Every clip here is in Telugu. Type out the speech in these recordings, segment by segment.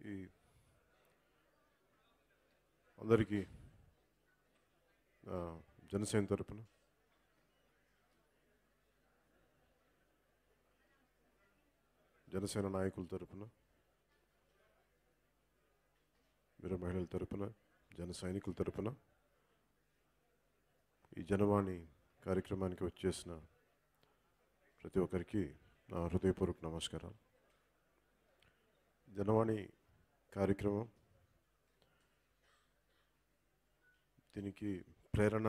ఈ అందరికీ ఆ, జనసేన తరపున జనసేన నాయకుల తరపున వీర మహిళల తరపున జన సైనికుల తరపున ఈ జనవాణి కార్యక్రమానికి వచ్చేసిన ప్రతి ఒక్కరికి నా హృదయపూర్వక నమస్కారాలు జనవాణి కార్యక్రమం దీనికి ప్రేరణ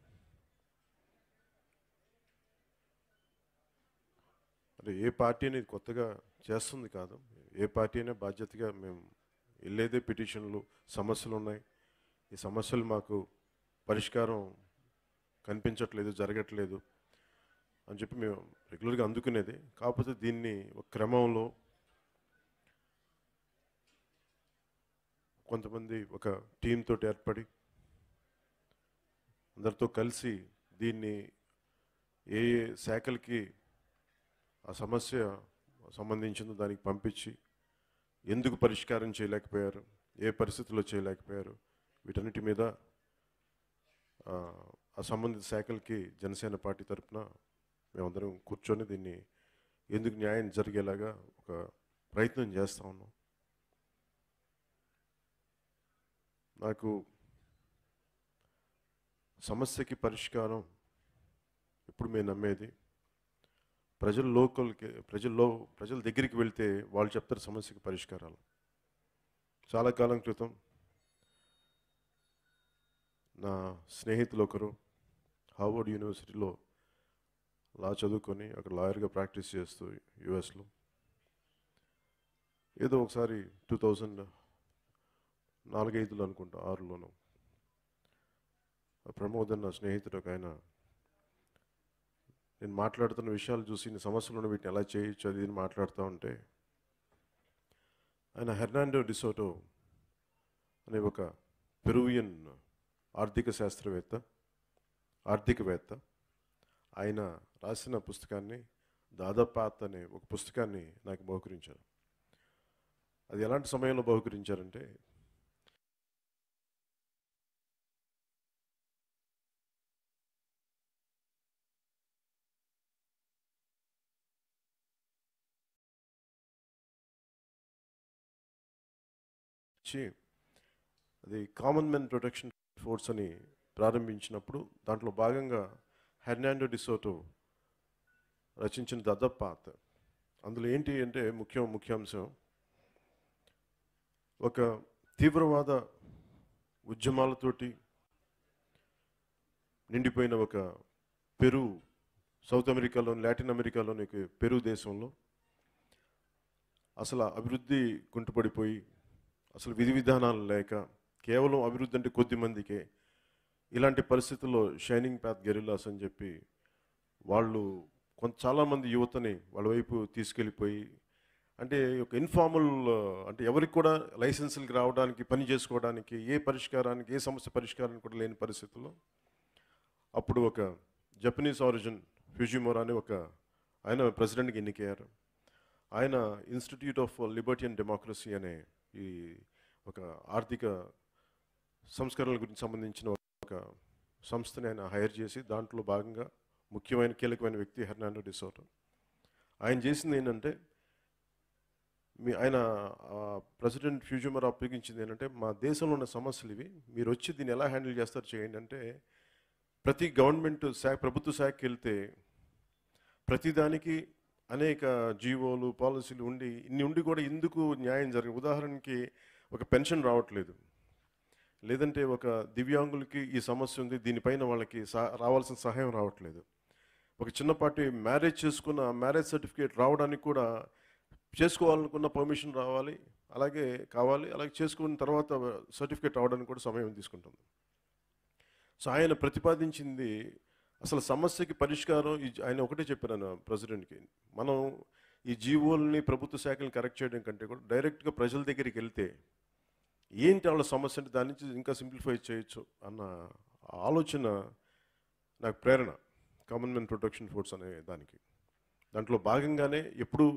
అంటే ఏ పార్టీ అనేది కొత్తగా చేస్తుంది కాదు ఏ పార్టీ అయినా బాధ్యతగా మేము వెళ్ళేదే పిటిషన్లు సమస్యలు ఉన్నాయి ఈ సమస్యలు మాకు పరిష్కారం కనిపించట్లేదు జరగట్లేదు అని చెప్పి మేము రెగ్యులర్గా అందుకునేది కాకపోతే దీన్ని ఒక క్రమంలో కొంతమంది ఒక టీం తోటి ఏర్పడి అందరితో కలిసి దీన్ని ఏ ఏ శాఖలకి ఆ సమస్య సంబంధించిందో దానికి పంపించి ఎందుకు పరిష్కారం చేయలేకపోయారు ఏ పరిస్థితుల్లో చేయలేకపోయారు వీటన్నిటి మీద ఆ, ఆ సంబంధిత శాఖలకి జనసేన పార్టీ తరఫున మేమందరం కూర్చొని దీన్ని ఎందుకు న్యాయం జరిగేలాగా ఒక ప్రయత్నం చేస్తూ ఉన్నాం నాకు సమస్యకి పరిష్కారం ఇప్పుడు మేము నమ్మేది ప్రజల లోకల్కి ప్రజల్లో ప్రజల దగ్గరికి వెళ్తే వాళ్ళు చెప్తారు సమస్యకి పరిష్కారాలు చాలా కాలం క్రితం నా స్నేహితులు ఒకరు హార్వర్డ్ యూనివర్సిటీలో లా చదువుకొని అక్కడ లాయర్గా ప్రాక్టీస్ చేస్తూ యుఎస్లో ఏదో ఒకసారి టూ థౌజండ్ నాలుగైదులో అనుకుంటా ఆరులోనూ ఆ ప్రమోద్ అన్న స్నేహితుడు ఒక ఆయన నేను మాట్లాడుతున్న విషయాలు చూసి ఇన్ని సమస్యలు ఉన్న వీటిని ఎలా చేయొచ్చు అది ఇది మాట్లాడుతూ ఉంటే ఆయన హెర్నాండో డిసోటో అనే ఒక పెరువియన్ ఆర్థిక శాస్త్రవేత్త ఆర్థికవేత్త ఆయన రాసిన పుస్తకాన్ని దాదాపాత్ అనే ఒక పుస్తకాన్ని నాకు బహుకరించారు అది ఎలాంటి సమయంలో బహుకరించారంటే ఇచ్చి అది కామన్ మెన్ ప్రొటెక్షన్ ఫోర్స్ అని ప్రారంభించినప్పుడు దాంట్లో భాగంగా హెర్నాండో డిసోటో రచించిన దద్దపాత్ అందులో ఏంటి అంటే ముఖ్యం ముఖ్యాంశం ఒక తీవ్రవాద ఉద్యమాలతోటి నిండిపోయిన ఒక పెరు సౌత్ అమెరికాలో లాటిన్ అమెరికాలోని ఒక పెరు దేశంలో అసలు అభివృద్ధి కుంటుపడిపోయి అసలు విధి విధానాలు లేక కేవలం అభివృద్ధి అంటే కొద్ది మందికే ఇలాంటి పరిస్థితుల్లో షైనింగ్ పాత్ గెరిల్లాస్ అని చెప్పి వాళ్ళు కొంత చాలామంది యువతని వాళ్ళ వైపు తీసుకెళ్ళిపోయి అంటే ఒక ఇన్ఫార్మల్ అంటే ఎవరికి కూడా లైసెన్సులకి రావడానికి పని చేసుకోవడానికి ఏ పరిష్కారానికి ఏ సమస్య పరిష్కారానికి కూడా లేని పరిస్థితుల్లో అప్పుడు ఒక జపనీస్ ఆరిజిన్ ఫ్యూజిమోరా అని ఒక ఆయన ప్రెసిడెంట్కి ఎన్నికయ్యారు ఆయన institute of liberty and democracy అనే ఈ ఒక ఆర్థిక సంస్కరణల గురించి సంబంధించిన ఒక సంస్థని ఆయన హైర్ చేసి దాంట్లో భాగంగా ముఖ్యమైన కీలకమైన వ్యక్తి హెర్నాండో డిసోటో ఆయన చేసింది ఏంటంటే మీ ఆయన ప్రెసిడెంట్ ఫ్యూజమర్ అప్పగించింది ఏంటంటే మా దేశంలో ఉన్న సమస్యలు ఇవి మీరు వచ్చి దీన్ని ఎలా హ్యాండిల్ చేస్తారు చేయండి అంటే ప్రతి గవర్నమెంట్ శాఖ ప్రభుత్వ శాఖకి వెళ్తే ప్రతిదానికి అనేక జీవోలు పాలసీలు ఉండి ఇన్ని ఉండి కూడా ఎందుకు న్యాయం జరిగింది ఉదాహరణకి ఒక పెన్షన్ రావట్లేదు లేదంటే ఒక దివ్యాంగులకి ఈ సమస్య ఉంది దీనిపైన వాళ్ళకి సహ- రావాల్సిన సహాయం రావట్లేదు ఒక చిన్నపాటి మ్యారేజ్ చేసుకున్న మ్యారేజ్ సర్టిఫికేట్ రావడానికి కూడా చేసుకోవాలనుకున్న పర్మిషన్ రావాలి అలాగే కావాలి అలాగే చేసుకున్న తర్వాత సర్టిఫికేట్ రావడానికి కూడా సమయం తీసుకుంటుంది సో ఆయన ప్రతిపాదించింది అసలు సమస్యకి పరిష్కారం ఈ జ- ఆయన ఒకటే చెప్పారు ఆయన ప్రెసిడెంట్కి మనం ఈ జీవోల్ని ప్రభుత్వ శాఖల్ని కరెక్ట్ చేయడం కంటే కూడా డైరెక్ట్గా ప్రజల దగ్గరికి వెళ్తే ఏంటి వాళ్ళ సమస్య అంటే దాని నుంచి ఇంకా సింప్లిఫై చేయొచ్చు అన్న ఆలోచన నాకు ప్రేరణ కామన్ మెన్ ప్రొటెక్షన్ ఫోర్స్ అనే దానికి దాంట్లో భాగంగానే ఎప్పుడు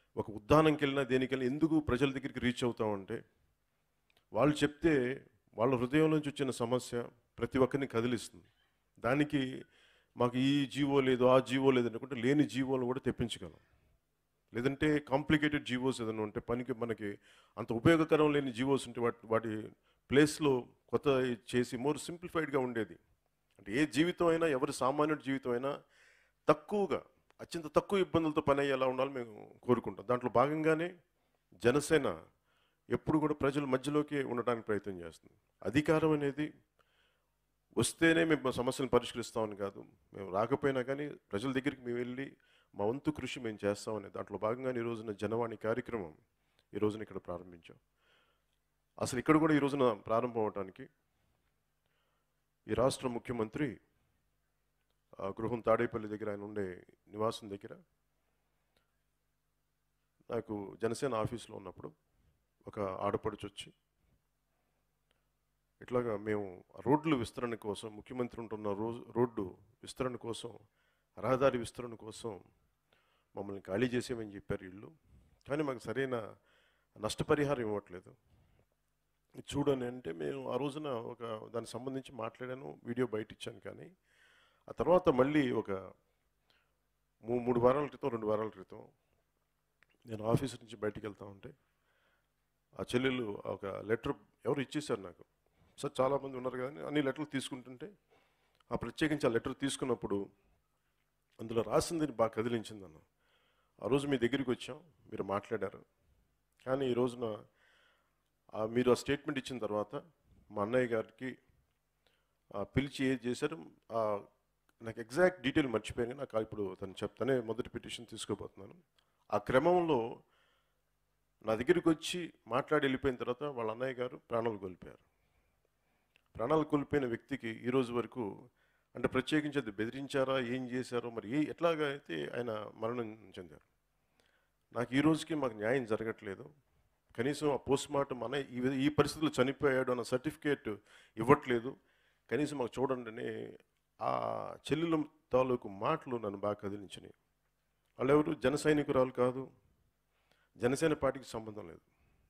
ఒక ఉద్దానంకి వెళ్ళినా దేనికి వెళ్ళినా ఎందుకు ప్రజల దగ్గరికి రీచ్ అవుతామంటే వాళ్ళు చెప్తే వాళ్ళ హృదయం నుంచి వచ్చిన సమస్య ప్రతి ఒక్కరిని కదిలిస్తుంది దానికి మాకు ఈ జీవో లేదు ఆ జీవో లేదు అనుకుంటే లేని జీవోలు కూడా తెప్పించగలం లేదంటే కాంప్లికేటెడ్ జీవోస్ ఏదైనా ఉంటే పనికి మనకి అంత ఉపయోగకరం లేని జీవోస్ ఉంటే వాటి వాటి ప్లేస్లో కొత్త చేసి మోర్ సింప్లిఫైడ్గా ఉండేది అంటే ఏ జీవితం అయినా ఎవరి సామాన్యుడి జీవితం అయినా తక్కువగా అత్యంత తక్కువ ఇబ్బందులతో పని అయ్యేలా ఉండాలని మేము కోరుకుంటాం దాంట్లో భాగంగానే జనసేన ఎప్పుడు కూడా ప్రజల మధ్యలోకి ఉండడానికి ప్రయత్నం చేస్తుంది అధికారం అనేది వస్తేనే మేము సమస్యలను పరిష్కరిస్తామని కాదు మేము రాకపోయినా కానీ ప్రజల దగ్గరికి మేము వెళ్ళి మా వంతు కృషి మేము చేస్తామని దాంట్లో భాగంగానే ఈ రోజున జనవాణి కార్యక్రమం ఈ రోజున ఇక్కడ ప్రారంభించాం అసలు ఇక్కడ కూడా ఈ రోజున ప్రారంభం అవడానికి ఈ రాష్ట్ర ముఖ్యమంత్రి ఆ గృహం తాడేపల్లి దగ్గర ఆయన ఉండే నివాసం దగ్గర నాకు జనసేన ఆఫీస్లో ఉన్నప్పుడు ఒక ఆడపడుచు వచ్చి ఇట్లాగా మేము ఆ రోడ్లు విస్తరణ కోసం ముఖ్యమంత్రి ఉంటున్న రోజు రోడ్డు విస్తరణ కోసం రహదారి విస్తరణ కోసం మమ్మల్ని ఖాళీ చేసేమని చెప్పారు వీళ్ళు కానీ మాకు సరైన నష్టపరిహారం ఇవ్వట్లేదు చూడని అంటే మేము ఆ రోజున ఒక దానికి సంబంధించి మాట్లాడాను వీడియో బయట ఇచ్చాను కానీ ఆ తర్వాత మళ్ళీ ఒక మూ- మూడు వారాల క్రితం రెండు వారాల క్రితం నేను ఆఫీస్ నుంచి బయటికి వెళ్తా ఉంటే ఆ చెల్లెలు ఒక లెటర్ ఎవరు ఇచ్చేశారు నాకు సార్ చాలామంది ఉన్నారు కానీ అన్ని లెటర్లు తీసుకుంటుంటే ఆ ప్రత్యేకించి ఆ లెటర్ తీసుకున్నప్పుడు అందులో రాసింది బాగా కదిలించింది అన్న ఆ రోజు మీ దగ్గరికి వచ్చాం మీరు మాట్లాడారు కానీ ఈ రోజున ఆ మీరు ఆ స్టేట్మెంట్ ఇచ్చిన తర్వాత మా అన్నయ్య గారికి ఆ పిలిచి ఏది చేశారు ఆ నాకు ఎగ్జాక్ట్ డీటెయిల్ మర్చిపోయాను నాకు ఇప్పుడు తను చెప్తానే మొదటి పిటిషన్ తీసుకోబోతున్నాను ఆ క్రమంలో నా దగ్గరికి వచ్చి మాట్లాడి వెళ్ళిపోయిన తర్వాత వాళ్ళ అన్నయ్య గారు ప్రాణాలు కోల్పోయారు ప్రాణాలు కోల్పోయిన వ్యక్తికి ఈ రోజు వరకు అంటే ప్రత్యేకించి అది బెదిరించారా ఏం చేశారో మరి ఏ ఎట్లాగా అయితే ఆయన మరణం చెందారు నాకు ఈ రోజుకి మాకు న్యాయం జరగట్లేదు కనీసం ఆ పోస్ట్ మార్టం అనే ఈ విధ- ఈ పరిస్థితుల్లో చనిపోయాడు అన్న సర్టిఫికేట్ ఇవ్వట్లేదు కనీసం మాకు చూడండి అని ఆ చెల్లెల తాలూకు మాటలు నన్ను బాగా కదిలించినాయి వాళ్ళెవరు జన సైనికురాలు కాదు జనసేన పార్టీకి సంబంధం లేదు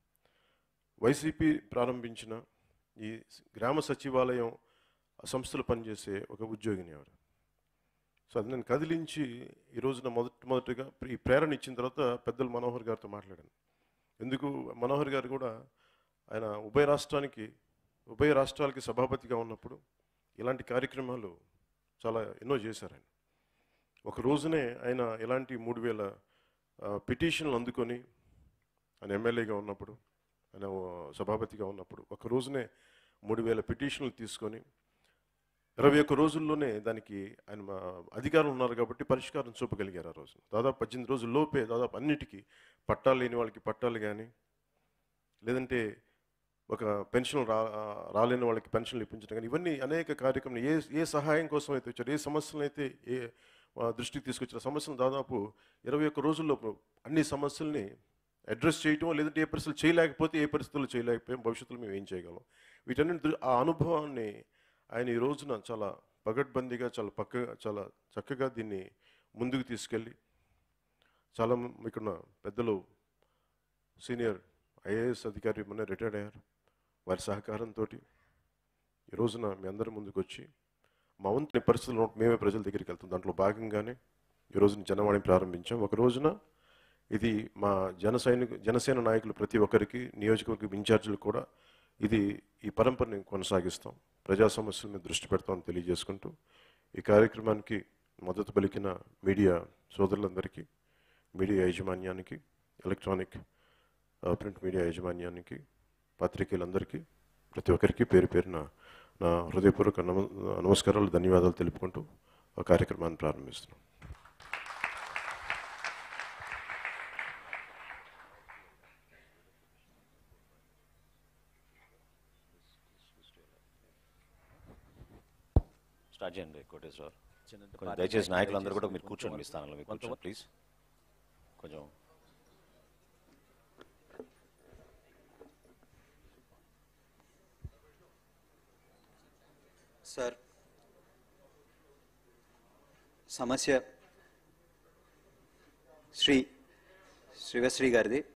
వైసీపీ ప్రారంభించిన ఈ గ్రామ సచివాలయం సంస్థలు పనిచేసే ఒక ఉద్యోగిని ఎవరు సో అది నేను కదిలించి ఈ రోజున మొదటి మొదటిగా ఈ ప్రేరణ ఇచ్చిన తర్వాత పెద్దలు మనోహర్ గారితో మాట్లాడాను ఎందుకు మనోహర్ గారు కూడా ఆయన ఉభయ రాష్ట్రానికి ఉభయ రాష్ట్రాలకి సభాపతిగా ఉన్నప్పుడు ఇలాంటి కార్యక్రమాలు చాలా ఎన్నో చేశారు ఆయన ఒక రోజునే ఆయన ఇలాంటి మూడు వేల పిటిషన్లు అందుకొని ఆయన ఎమ్మెల్యేగా ఉన్నప్పుడు ఆయన సభాపతిగా ఉన్నప్పుడు ఒక రోజునే మూడు వేల పిటిషన్లు తీసుకొని ఇరవై ఒక్క రోజుల్లోనే దానికి ఆయన మా అధికారం ఉన్నారు కాబట్టి పరిష్కారం చూపగలిగారు ఆ రోజు దాదాపు పద్దెనిమిది రోజుల లోపే దాదాపు అన్నిటికీ పట్టాలు లేని వాళ్ళకి పట్టాలు కానీ లేదంటే ఒక పెన్షన్ రా రాలేని వాళ్ళకి పెన్షన్లు ఇప్పించడం కానీ ఇవన్నీ అనేక కార్యక్రమాలు ఏ ఏ సహాయం కోసం అయితే వచ్చారు ఏ సమస్యలను అయితే ఏ ఆ, దృష్టికి తీసుకొచ్చిన సమస్యలు దాదాపు ఇరవై ఒక్క రోజుల్లో అన్ని సమస్యల్ని అడ్రస్ చేయటం లేదంటే ఏ పరిస్థితులు చేయలేకపోతే ఏ పరిస్థితుల్లో చేయలేకపోయాం భవిష్యత్తులో మేము ఏం చేయగలం వీటన్నిటి దృ- ఆ అనుభవాన్ని ఆయన ఈ రోజున చాలా పగడ్బందీగా చాలా పక్కగా చాలా చక్కగా దీన్ని ముందుకు తీసుకెళ్ళి చాలా మ- ఇక్కడున్న పెద్దలు సీనియర్ ఐఏఎస్ అధికారి మొన్న రిటైర్డ్ అయ్యారు వారి సహకారంతో ఈ రోజున మీ అందరి ముందుకు వచ్చి మా వంతు పరిస్థితుల్లో మేమే ప్రజల దగ్గరికి వెళ్తాం దాంట్లో భాగంగానే ఈ రోజున జనవాణి ప్రారంభించాం ఒక రోజున ఇది మా జన సైనిక జనసేన నాయకులు ప్రతి ఒక్కరికి నియోజకవర్గ ఇన్ఛార్జీలు కూడా ఇది ఈ పరంపరని కొనసాగిస్తాం ప్రజా సమస్యల మీద దృష్టి పెడతామని తెలియజేసుకుంటూ ఈ కార్యక్రమానికి మద్దతు పలికిన మీడియా సోదరులందరికీ మీడియా యాజమాన్యానికి ఎలక్ట్రానిక్ ఆ, ప్రింట్ మీడియా యాజమాన్యానికి పాత్రికేయులందరికీ ప్రతి ఒక్కరికి పేరు పేరున నా హృదయపూర్వక నమ నమస్కారాలు ధన్యవాదాలు తెలుపుకుంటూ ఆ కార్యక్రమాన్ని ప్రారంభిస్తున్నాం స్టార్ట్ చేయండి కోటేశ్వర్ చిన్నంత కొంచెం పార్టీ దయచేసి నాయకులు నాయకులందరూ కూడా దయచేసి మీరు కూర్చోండి మీ కొంచెం స్థానంలో మీరు కొంత- కూర్చోండి ప్లీజ్ కొంచెం సార్ సమస్య శ్రీ శ్రీవశ్రీ గారిది